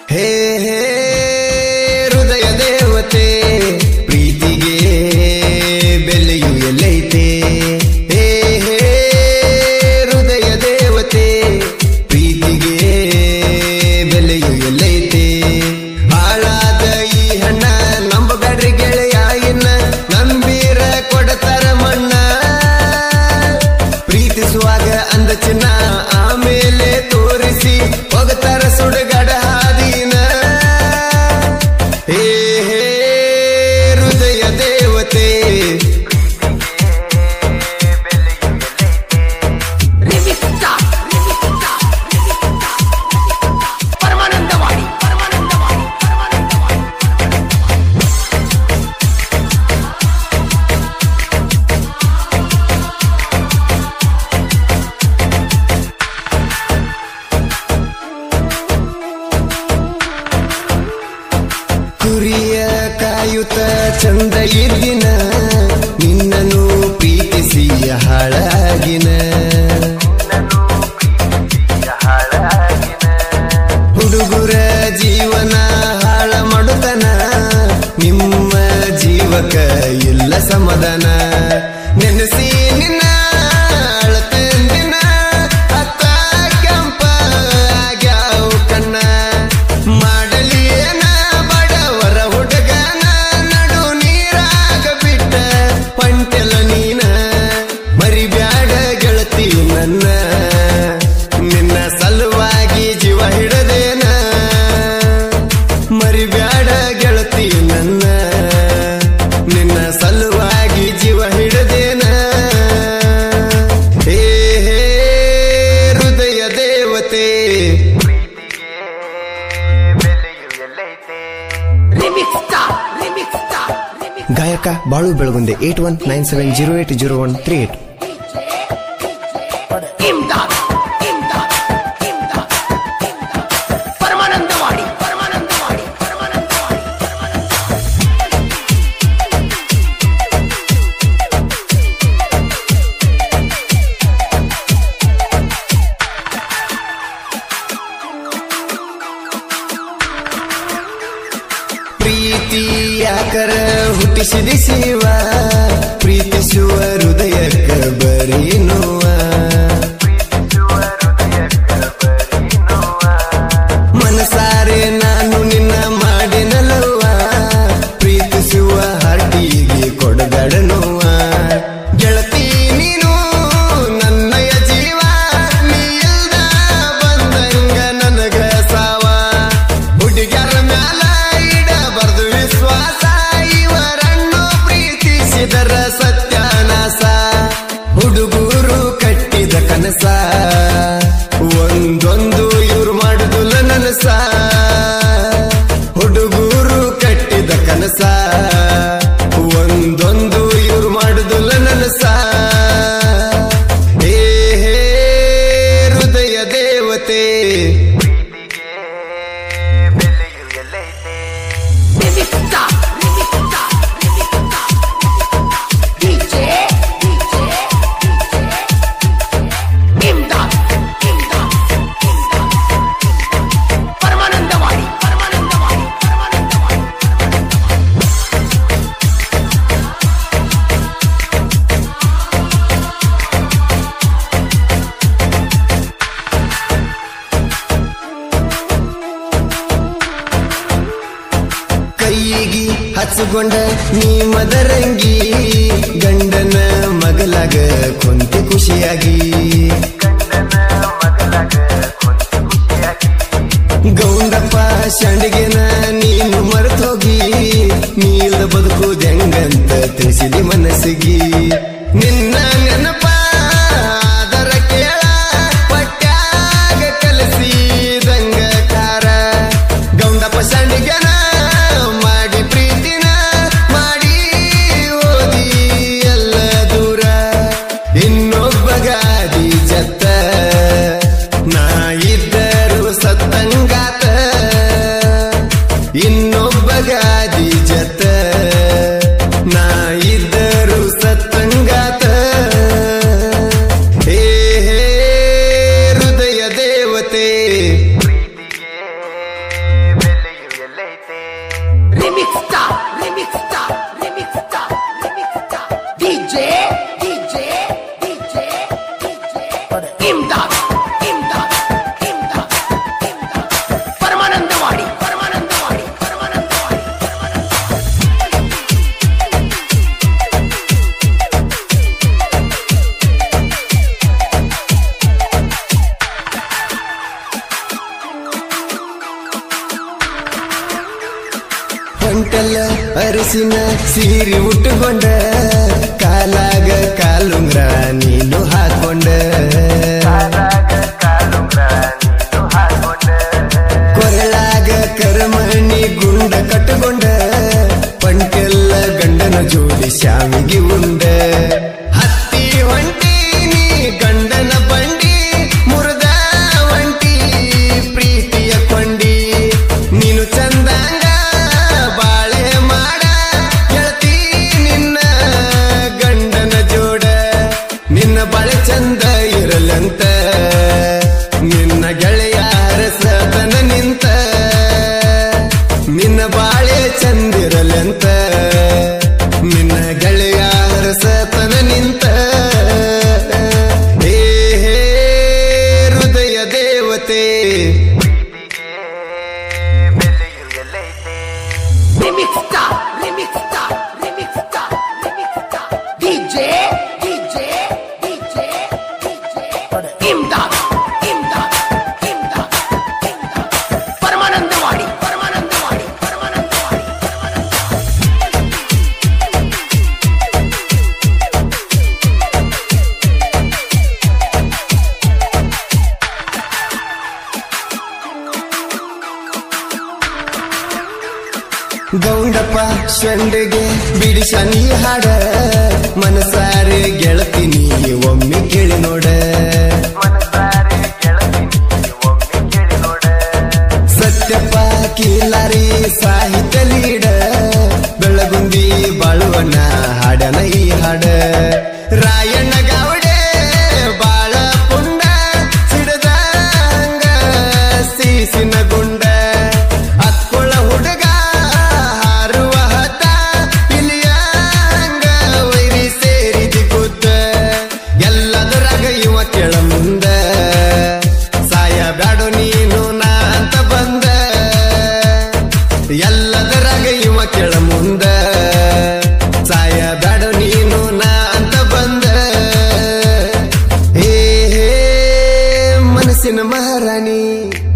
ಹೇ ಹೇ ಹೃದಯ ದೇವತೆ ಪ್ರೀತಿಗೆ ಬೆಲೆಯು ಎಲ್ಲೈತೆ ಹೇ ಹೇ ಹೃದಯ ದೇವತೆ ಪ್ರೀತಿಗೆ ಬೆಲೆಯು ಎಲ್ಲೈತೆ ಹಾಳಾದ ಈ ಹಣ್ಣ ನಂಬಗಡ್ರಿ ಗೆಳೆಯ ಇನ್ನ ನಂಬೀರ ಕೊಡತಾರ ಮಣ್ಣ ಪ್ರೀತಿಸುವಾಗ ಅಂದ ಚಿನ್ನ ಆಮೇಲೆ ತೋರಿಸಿ ಹೋಗತಾರ ಸುಡುಗಡ ಹಾದಿನ ಹೇ ಹೇ ಹೃದಯ ದೇವತೆ ರಿಮಿಕ್ತಾ ರಿಮಿಕ್ತಾ ರಿಮಿಕ್ತಾ ಪರಮಾನಂದವಾಡಿ ಪರಮಾನಂದವಾಡಿ ಪರಮಾನಂದವಾಡಿ ಕುರಿಯ ಕಾಯುತ್ತ ಚಂದ ಇದ್ದಿನ ನಿನ್ನನು ಪ್ರೀತಿಸಿ ಹಾಳಾಗಿನ ಹುಡುಗುರ ಜೀವನ ಹಾಳ ಮಾಡುತ್ತನ ನಿಮ್ಮ ಜೀವಕ ಇಲ್ಲ ಸಮಾಧಾನ ನೆನೆಸಿ ನಿನ್ನ ಅಳತಂದಿನ ಅತ್ತ ಕೆಂಪ ಆಗ್ಯಾವ ಕಣ್ಣ ಮಾಡಲಿ ಏನ ಬಡವರ ಹುಡುಗನ ನಡು ನೀರಾಗ ಬಿಟ್ಟ ಪಂಟೆಲ ನೀನ ಮರಿಬ್ಯಾಡ ಗೆಳತಿ ನನ್ನ ನಿನ್ನ ಸಲುವಾಗಿ ಜೀವ ಹಿಡದೇನ ಮರಿಬ್ಯಾಡ ಗೆಳತಿ ನನ್ನ ನಿನ್ನ ಸಲುವಾಗಿ ಜೀವ ಹಿಡದೇನ ಹೇ ಹೇ ಹೃದಯ ದೇವತೆ ರಿಮಿಕ್ತಾ ರಿಮಿಕ್ತಾ ರಿಮಿಕ್ತಾ ಗಾಯಕ ಬಾಳು ಬೆಳಗುಂದೆ eight one nine seven zero eight zero one three eight Imdad Imdad Imdad Imdad Paramanandawadi Paramanandawadi Paramanandawadi ಪ್ರೀತಿ ಯಾಕರ ಹುಟ್ಟಿಸಿದ ಶಿವ ಪ್ರೀತಿಸುವ ಹೃದಯಕ್ಕ ಬರೀ ನೋವ ಮನಸಾರೆ ನಾನು ನಿನ್ನ ಮಾಡಿನಲವ್ವ ಪ್ರೀತಿಸುವ ಹಾಟಿಗೆ ಕೊಡಗಡ ನೋವ ಗೆಳತಿ ನೀನು ನನ್ನಯ ಜೀವ ನೀ ಇಲ್ದ ಬಂದಂಗ ನನಗ ಸಾವ ಹುಡುಗರ ಮ್ಯಾಲ ಇಡಬಾರ್ದು ವಿಶ್ವಾಸ ಇವರನ್ನು ಪ್ರೀತಿಸಿದರ ಸತ್ಯಾನಾಸ ಹುಡುಗರು ಕಟ್ಟಿದ ಕನಸ ಒಂದೊಂದು ಇವ್ರು ಮಾಡುದಿಲ್ಲ ನನಸ ಹುಡುಗರು ಕಟ್ಟಿದ ಕನಸ ಒಂದೊಂದು ಇವ್ರು ಮಾಡುದಿಲ್ಲ ನನಸ ಹೇ ಹೇ ಹೃದಯ ದೇವತೆ ರಿಮಿಕ್ತಾ ರಿಮಿಕ್ತಾ ರಿಮಿಕ್ತಾ ಡಿಜೆ ಡಿಜೆ ಇಮ್ದಾದ್ ಇಮ್ದಾದ್ ಇಮ್ದಾದ್ ಪರಮಾನಂದವಾಡಿ ಪರಮಾನಂದವಾಡಿ ಪರಮಾನಂದವಾಡಿ ಕೈಗಿ ಹಚ್ಚಗೊಂಡ ನೀ ಮದರಂಗಿ ಗಂಡನ ಮಗಲಾಗ ಕೊಂತಿ ಖುಷಿಯಾಗಿ ಗೌಂಡಪ್ಪ ಶಾಂಡಿಗೆನ ನೀನು ಮರೆತೋಗಿ ನೀಲ್ದ ಬದುಕುದೆಂಗಂತ ತಿಳಿಸಿದಿ ಮನಸ್ಸಿಗಿ ನಿನ್ನ ನೆನಪ ಆದರ ಕೇಳ ಪಟ್ಯಾಗ ಕಲಸಿದಂಗ ಕಾರ ಗೌಂಡಪ್ಪ ಶಾಂಡಿಗೆನ ಮಾಡಿ ಪ್ರೀತಿನ ಮಾಡಿ ಓದಿ ಎಲ್ಲ ದೂರ ಇನ್ನೊಬ್ಬ ಗಾದಿ ಜತ್ತ ನಾ ಇದ್ದರು ಸತ್ತಂಗಾತ ಇನ್ನೊಬ್ಬ ಗಾದಿ ಜತ ನಾ ಇದ್ದರು ಸತ್ತಂಗಾತ ಹೇ ಹೇ ಹೃದಯ ದೇವತೆ ಅರಿಸಿನ ಸೀರೆ ಉಟ್ಟುಕೊಂಡ ಕಾಲಾಗ ಕಾಲುಂಗ್ರ ನೀನು ಹಾಕೊಂಡ ಕೊರಳಾಗ ಕರಮಣಿ ಗುಂಡ ಕಟ್ಟುಕೊಂಡ ಪಂಟೆಲ್ಲ ಗಂಡನ ಜೋಡಿ ಶಾವಿಗೆ ಉಂಡ ಹತ್ತಿ ಹೊಂಟಿ ನೀ ಗಂಡನ ಬಂಡಿ ಮುರಿದ ಒಂಟಿ ಪ್ರೀತಿಯ ಕೊಂಡಿ ನೀನು ಚಂದಂಗ ಬಾಳೆ ಮಾಡ ಗೆಳತಿ ನಿನ್ನ ಗಂಡನ ಜೋಡ ನಿನ್ನ ಬಾಳೆ ಚಂದ ಇರಲಂತ ನಿನ್ನ ಗೆಳೆಯಾರ ಸದನ ನಿಂತ ನಿನ್ನ ಬಾಳೆ ಚಂದಿರಲಂತ ನಿನ್ನ ಗೆಳೆಯಾರ ಸತನ ನಿಂತ ಹೇ ಹೇ ಹೃದಯ ದೇವತೆ Remix star, remix star, remix star, remix star. DJ, DJ, DJ, DJ. Imdad, Imdad, Imdad, Imdad. Paramanandawadi Paramanandawadi Paramanandawadi Paramanandawadi ಗೌಂಡಪ್ಪ ಶಂಡಿಗೆ ಬಿಡಿಸನಿ ಹಾಡ ಮನಸಾರೆ ಗೆಳತಿನಿ ಒಮ್ಮೆ ಕೇಳಿ ನೋಡ ಸತ್ಯಪ್ಪ ಕೀಲಾರಿ ಸಾಹಿತ್ಯ ಲೀಡ ಬೆಳಗುಂದಿ ಬಾಳುವಣ್ಣ ಹಾಡನ ಈ ಹಾಡ ರಾಯಣ್ಣ ಗಾವಡೆ ಬಾಳ ಪುಂಡ ಸಿಡದಂಗ ಸೀಸಿನ ಗುಂಡ ಅತ್ಕೊಳ ಹುಡುಗ ಹಾರುವ ಹತ ಇಲಿಯಂಗ ವೈರಿ ಸೇರಿದಿ ಗುದ್ದ ಎಲ್ಲದರಾಗ ಇವ ಕೆಳ ಮುಂದ ಸಾಯ ಬ್ಯಾಡು ನೀನು ನಾ ಅಂತ ಬಂದ ಎಲ್ಲದರಾಗ ಇವ ಕೆಳ ಮುಂದ ಸಾಯ ಬ್ಯಾಡು ನೀನು ನಾ ಅಂತ ಬಂದ ಹೇ ಹೇ ಮನಸ್ಸಿನ ಮಹಾರಾಣಿ